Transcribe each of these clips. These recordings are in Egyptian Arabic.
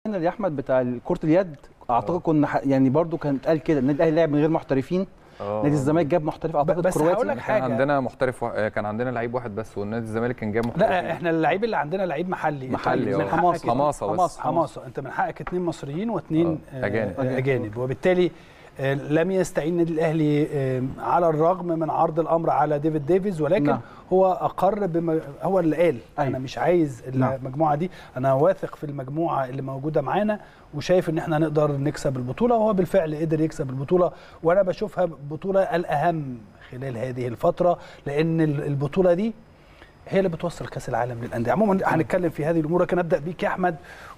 الفاينل يا احمد بتاع كره اليد اعتقد كنا ح- يعني برضو كان اتقال كده النادي الاهلي لعب من غير محترفين نادي الزمالك جاب محترف اعتقد بس كرواتي هقول لك كان حاجة. عندنا محترف وا- كان عندنا لعيب واحد بس والنادي الزمالك كان جايب محترف لا احنا اللعيب اللي عندنا لعيب محلي محلي، من اه. حماس حماسة بس. حماسه انت من حقك اثنين مصريين واثنين اه، أجانب. اجانب وبالتالي آه، لم يستعين النادي الاهلي آه، على الرغم من عرض الامر على ديفيد ديفيز ولكن نعم. هو اقر بما هو اللي قال أيوة. انا مش عايز نعم. المجموعه دي انا واثق في المجموعه اللي موجوده معانا وشايف ان احنا نقدر نكسب البطوله وهو بالفعل قدر يكسب البطوله وانا بشوفها بطوله الاهم خلال هذه الفتره لان البطوله دي هي اللي بتوصل كاس العالم للانديه عموما هنتكلم في هذه الامور لكن ابدا بيك يا احمد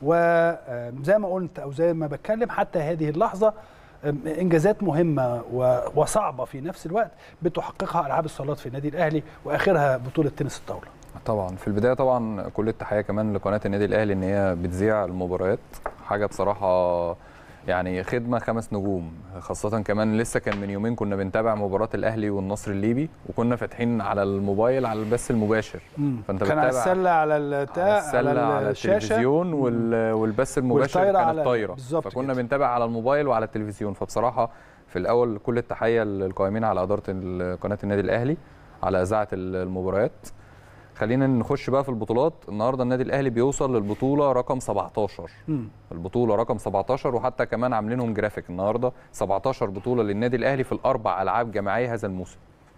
وزي ما قلت او زي ما بتكلم حتى هذه اللحظه أم، انجازات مهمه و- وصعبه في نفس الوقت بتحققها العاب الصالات في النادي الاهلي واخرها بطوله تنس الطاوله طبعا في البدايه طبعا كل التحيه كمان لقناه النادي الاهلي ان هي بتذيع المباريات حاجه بصراحه يعني خدمه خمس نجوم خاصه كمان لسه كان من يومين كنا بنتابع مباراه الاهلي والنصر الليبي وكنا فاتحين على الموبايل على البث المباشر فانت كان على بتتابع السله على البتاع على السله على, الشاشة. التلفزيون وال- والبث المباشر والطايرة كانت على- طايره بالظبط فكنا كده. بنتابع على الموبايل وعلى التلفزيون فبصراحه في الاول كل التحيه للقائمين على اداره ال- قناه النادي الاهلي على اذاعه ال- المباريات خلينا نخش بقى في البطولات النهارده النادي الاهلي بيوصل للبطوله رقم 17 مم. البطوله رقم 17 وحتى كمان عاملينهم جرافيك النهارده 17 بطوله للنادي الاهلي في الاربع العاب جماعيه هذا الموسم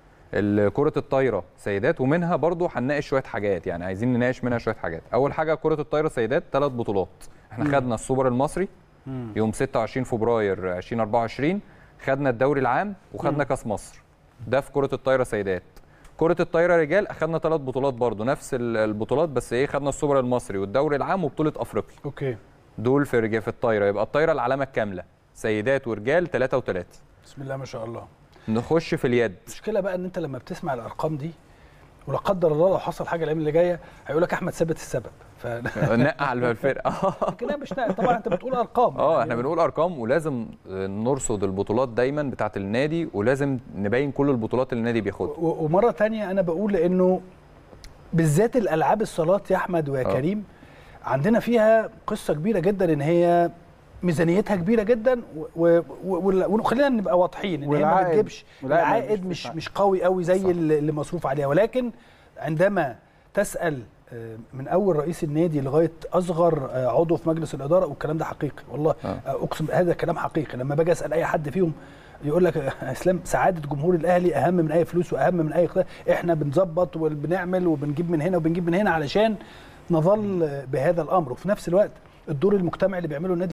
ال- كرة الطايرة سيدات ومنها برضو هنناقش شوية حاجات يعني عايزين نناقش منها شوية حاجات أول حاجة كرة الطايرة سيدات ثلاث بطولات احنا خدنا السوبر المصري مم. يوم 26 فبراير 2024 خدنا الدوري العام وخدنا كاس مصر ده في كرة الطايرة سيدات كرة الطايرة رجال أخدنا ثلاث بطولات برضو نفس ال- البطولات بس إيه خدنا السوبر المصري والدوري العام وبطولة أفريقيا اوكي دول في رجال في الطايرة يبقى الطايرة العلامة الكاملة سيدات ورجال ثلاثة وثلاثة بسم الله ما شاء الله نخش في اليد المشكله بقى ان انت لما بتسمع الارقام دي ولا قدر الله لو حصل حاجه الايام اللي جايه هيقول لك احمد ثابت السبب ف نقع على الفرقة لكن أنا مش ناقل. طبعا انت بتقول ارقام اه يعني احنا بنقول ارقام ولازم نرصد البطولات دايما بتاعه النادي ولازم نبين كل البطولات اللي النادي بياخدها و- ومره تانية انا بقول لانه بالذات الالعاب الصالات يا احمد ويا آه. كريم عندنا فيها قصه كبيره جدا ان هي ميزانيتها كبيره جدا و- و- و- وخلينا نبقى واضحين ان هي ما والعائد- بتجيبش والعائد ما العائد بيجيبش مش مش قوي قوي زي صح. اللي اللي مصروف عليها ولكن عندما تسال آه، من اول رئيس النادي لغايه اصغر آه، عضو في مجلس الاداره والكلام ده حقيقي والله آه. آه، اقسم هذا كلام حقيقي لما باجي اسال اي حد فيهم يقول لك يا اسلام سعاده جمهور الاهلي اهم من اي فلوس واهم من اي اختلاف احنا بنظبط وبنعمل وبنجيب من هنا وبنجيب من هنا علشان نظل بهذا الامر وفي نفس الوقت الدور المجتمعي اللي بيعمله النادي